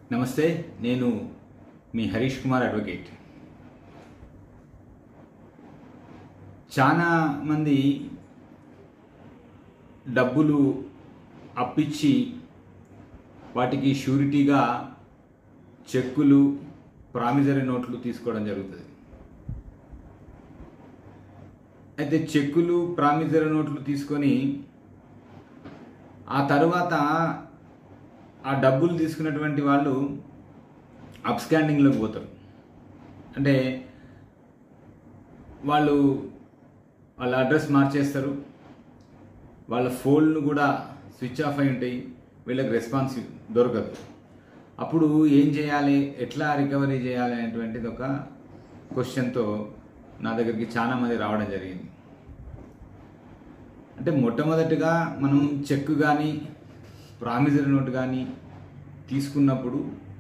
నమస్తే నేను మీ హరీష్ కుమార్ అడ్వకేట్ చాలా మంది డబ్బులు అప్పిచ్చి వాటికి షూరిటీగా చెక్కులు ప్రామిజరీ నోట్లు తీసుకోవడం జరుగుతుంది అయితే చెక్కులు ప్రామిజరీ నోట్లు తీసుకొని ఆ తర్వాత ఆ డబ్బులు తీసుకున్నటువంటి వాళ్ళు అప్స్కాండింగ్లోకి పోతారు అంటే వాళ్ళు వాళ్ళ అడ్రస్ మార్చేస్తారు వాళ్ళ ఫోన్లు కూడా స్విచ్ ఆఫ్ అయి ఉంటాయి వీళ్ళకి రెస్పాన్స్ దొరకదు అప్పుడు ఏం చేయాలి ఎట్లా రికవరీ చేయాలి అనేటువంటిది ఒక క్వశ్చన్తో నా దగ్గరికి చాలా మంది రావడం జరిగింది అంటే మొట్టమొదటిగా మనం చెక్ కానీ ప్రామిజరీ నోట్ కానీ తీసుకున్నప్పుడు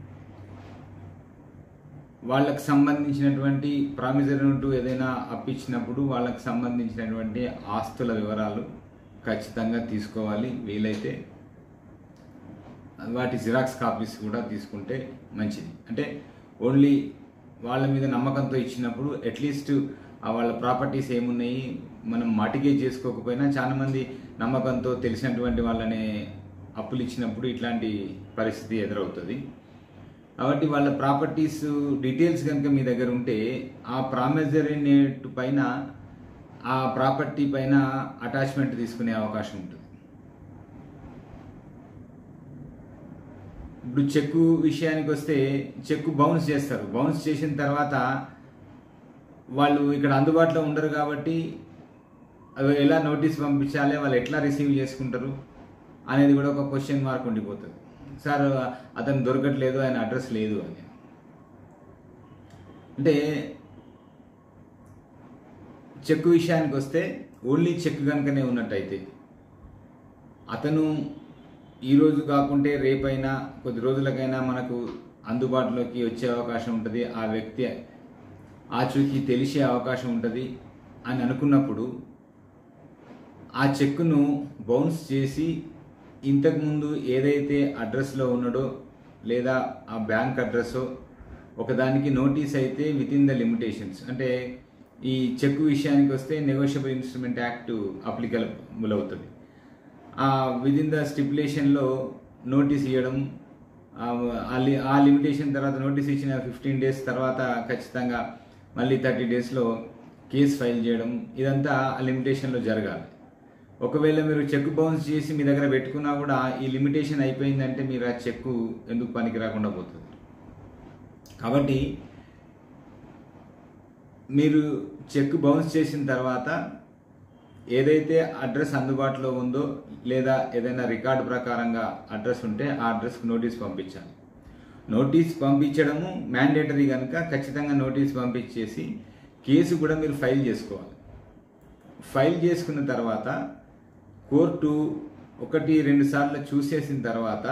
వాళ్ళకి సంబంధించినటువంటి ప్రామిజరీ నోటు ఏదైనా అప్పించినప్పుడు వాళ్ళకి సంబంధించినటువంటి ఆస్తుల వివరాలు ఖచ్చితంగా తీసుకోవాలి వీలైతే వాటి జిరాక్స్ కాపీస్ కూడా తీసుకుంటే మంచిది అంటే ఓన్లీ వాళ్ళ మీద నమ్మకంతో ఇచ్చినప్పుడు అట్లీస్ట్ వాళ్ళ ప్రాపర్టీస్ ఏమున్నాయి మనం మాటిగేజ్ చేసుకోకపోయినా చాలా మంది నమ్మకంతో తెలిసినటువంటి వాళ్ళని అప్పులు ఇచ్చినప్పుడు ఇట్లాంటి పరిస్థితి ఎదురవుతుంది కాబట్టి వాళ్ళ ప్రాపర్టీస్ డీటెయిల్స్ కనుక మీ దగ్గర ఉంటే ఆ ప్రామిజరీ నేట్ పైన ఆ ప్రాపర్టీ పైన అటాచ్మెంట్ తీసుకునే అవకాశం ఉంటుంది ఇప్పుడు చెక్కు విషయానికి వస్తే చెక్కు బౌన్స్ చేస్తారు బౌన్స్ చేసిన తర్వాత వాళ్ళు ఇక్కడ అందుబాటులో ఉండరు కాబట్టి అవి ఎలా నోటీస్ పంపించాలి వాళ్ళు ఎట్లా రిసీవ్ చేసుకుంటారు అనేది కూడా ఒక క్వశ్చన్ మార్క్ ఉండిపోతుంది సార్ అతను దొరకట్లేదు ఆయన అడ్రస్ లేదు అని అంటే చెక్ విషయానికి వస్తే ఓన్లీ చెక్ కనుకనే ఉన్నట్టయితే అతను ఈరోజు కాకుంటే రేపైనా కొద్ది రోజులకైనా మనకు అందుబాటులోకి వచ్చే అవకాశం ఉంటుంది ఆ వ్యక్తి ఆచూకీ తెలిసే అవకాశం ఉంటుంది అని అనుకున్నప్పుడు ఆ చెక్కును బౌన్స్ చేసి ఇంతకుముందు ఏదైతే అడ్రస్లో ఉన్నాడో లేదా ఆ బ్యాంక్ అడ్రస్సో ఒకదానికి నోటీస్ అయితే విత్ ఇన్ ద లిమిటేషన్స్ అంటే ఈ చెక్ విషయానికి వస్తే నెగోషియబుల్ ఇన్స్ట్రుమెంట్ యాక్ట్ అప్లికబుల్ అవుతుంది ఆ విత్ ఇన్ ద స్టిపులేషన్లో నోటీస్ ఇవ్వడం ఆ లిమిటేషన్ తర్వాత నోటీస్ ఇచ్చిన ఫిఫ్టీన్ డేస్ తర్వాత ఖచ్చితంగా మళ్ళీ థర్టీ డేస్లో కేసు ఫైల్ చేయడం ఇదంతా ఆ లిమిటేషన్లో జరగాలి ఒకవేళ మీరు చెక్ బౌన్స్ చేసి మీ దగ్గర పెట్టుకున్నా కూడా ఈ లిమిటేషన్ అయిపోయిందంటే మీరు ఆ చెక్కు ఎందుకు పనికి రాకుండా పోతుంది కాబట్టి మీరు చెక్ బౌన్స్ చేసిన తర్వాత ఏదైతే అడ్రస్ అందుబాటులో ఉందో లేదా ఏదైనా రికార్డు ప్రకారంగా అడ్రస్ ఉంటే ఆ అడ్రస్కి నోటీస్ పంపించాలి నోటీస్ పంపించడము మ్యాండేటరీ కనుక ఖచ్చితంగా నోటీస్ పంపించేసి కేసు కూడా మీరు ఫైల్ చేసుకోవాలి ఫైల్ చేసుకున్న తర్వాత కోర్టు ఒకటి రెండు సార్లు చూసేసిన తర్వాత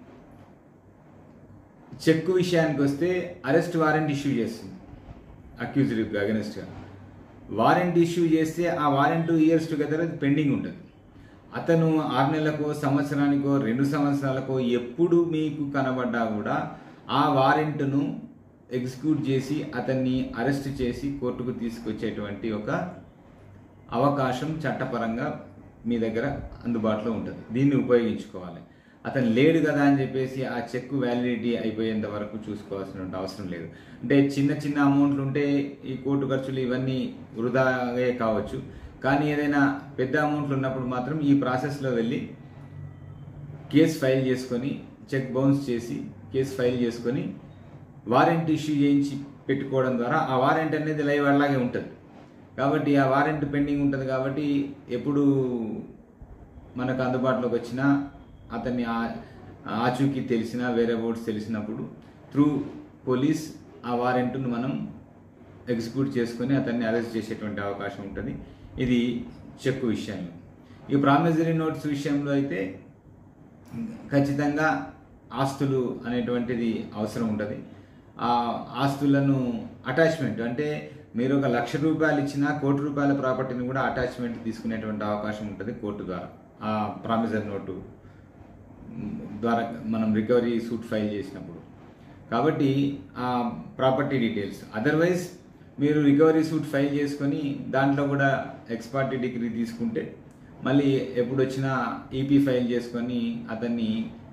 చెక్ విషయానికి వస్తే అరెస్ట్ వారెంట్ ఇష్యూ చేస్తుంది అక్యూజ్డ్ అగెనిస్ట్గా వారెంట్ ఇష్యూ చేస్తే ఆ warrant two years together pending ఉంటుంది అతను ఆరు నెలలకో సంవత్సరానికో రెండు సంవత్సరాలకో ఎప్పుడు మీకు కనబడ్డా కూడా ఆ వారెంట్ను ఎగ్జిక్యూట్ చేసి అతన్ని అరెస్ట్ చేసి కోర్టుకు తీసుకొచ్చేటువంటి ఒక అవకాశం చట్టపరంగా మీ దగ్గర అందుబాటులో ఉంటుంది దీన్ని ఉపయోగించుకోవాలి అతను లేడు కదా అని చెప్పేసి ఆ చెక్ వ్యాలిడిటీ అయిపోయేంత వరకు చూసుకోవాల్సిన అవసరం లేదు అంటే చిన్న చిన్న అమౌంట్లు ఉంటే ఈ కోర్టు ఖర్చులు ఇవన్నీ వృధాగే కావచ్చు కానీ ఏదైనా పెద్ద అమౌంట్లు ఉన్నప్పుడు మాత్రం ఈ ప్రాసెస్లో వెళ్ళి కేసు ఫైల్ చేసుకొని చెక్ బౌన్స్ చేసి కేసు ఫైల్ చేసుకొని వారెంట్ ఇష్యూ చేయించి పెట్టుకోవడం ద్వారా ఆ వారెంట్ అనేది లైవ్ అలాగే ఉంటుంది కాబట్టి ఆ వారెంట్ పెండింగ్ ఉంటుంది కాబట్టి ఎప్పుడు మనకు అందుబాటులోకి వచ్చినా అతన్ని ఆచూకీ తెలిసిన వేరే బోర్డ్స్ తెలిసినప్పుడు త్రూ పోలీస్ ఆ వారెంట్ను మనం ఎగ్జిక్యూట్ చేసుకొని అతన్ని అరెస్ట్ చేసేటువంటి అవకాశం ఉంటుంది ఇది చెక్ విషయంలో ఈ ప్రామిజరీ నోట్స్ విషయంలో అయితే ఖచ్చితంగా ఆస్తులు అనేటువంటిది అవసరం ఉంటుంది ఆ ఆస్తులను అటాచ్మెంట్ అంటే మీరు ఒక లక్ష రూపాయలు ఇచ్చిన కోటి రూపాయల ప్రాపర్టీని కూడా అటాచ్మెంట్ తీసుకునేటువంటి అవకాశం ఉంటుంది కోర్టు ద్వారా ఆ ప్రామిజర్ నోటు ద్వారా మనం రికవరీ సూట్ ఫైల్ చేసినప్పుడు కాబట్టి ఆ ప్రాపర్టీ డీటెయిల్స్ అదర్వైజ్ మీరు రికవరీ సూట్ ఫైల్ చేసుకొని దాంట్లో కూడా ఎక్స్పార్టీ డిగ్రీ తీసుకుంటే మళ్ళీ ఎప్పుడు వచ్చినా ఈపీ ఫైల్ చేసుకొని అతన్ని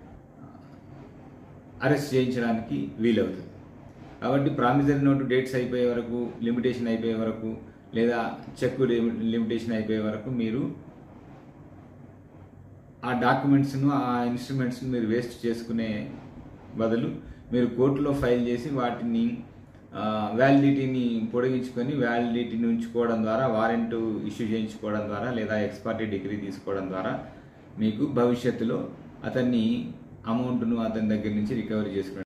అరెస్ట్ చేయించడానికి వీలవుతుంది కాబట్టి ప్రామిసరీ నోటు డేట్స్ అయిపోయే వరకు లిమిటేషన్ అయిపోయే వరకు లేదా చెక్ లిమిటేషన్ అయిపోయే వరకు మీరు ఆ డాక్యుమెంట్స్ను ఆ ఇన్స్ట్రుమెంట్స్ను మీరు వేస్ట్ చేసుకునే బదులు మీరు కోర్టులో ఫైల్ చేసి వాటిని వ్యాలిడిటీని పొడిగించుకొని వ్యాలిడిటీని ఉంచుకోవడం ద్వారా వారెంట్ ఇష్యూ చేయించుకోవడం ద్వారా లేదా ఎక్స్పర్టీ డిగ్రీ తీసుకోవడం ద్వారా మీకు భవిష్యత్తులో అతన్ని అమౌంట్ను అతని దగ్గర నుంచి రికవరీ చేసుకోవడం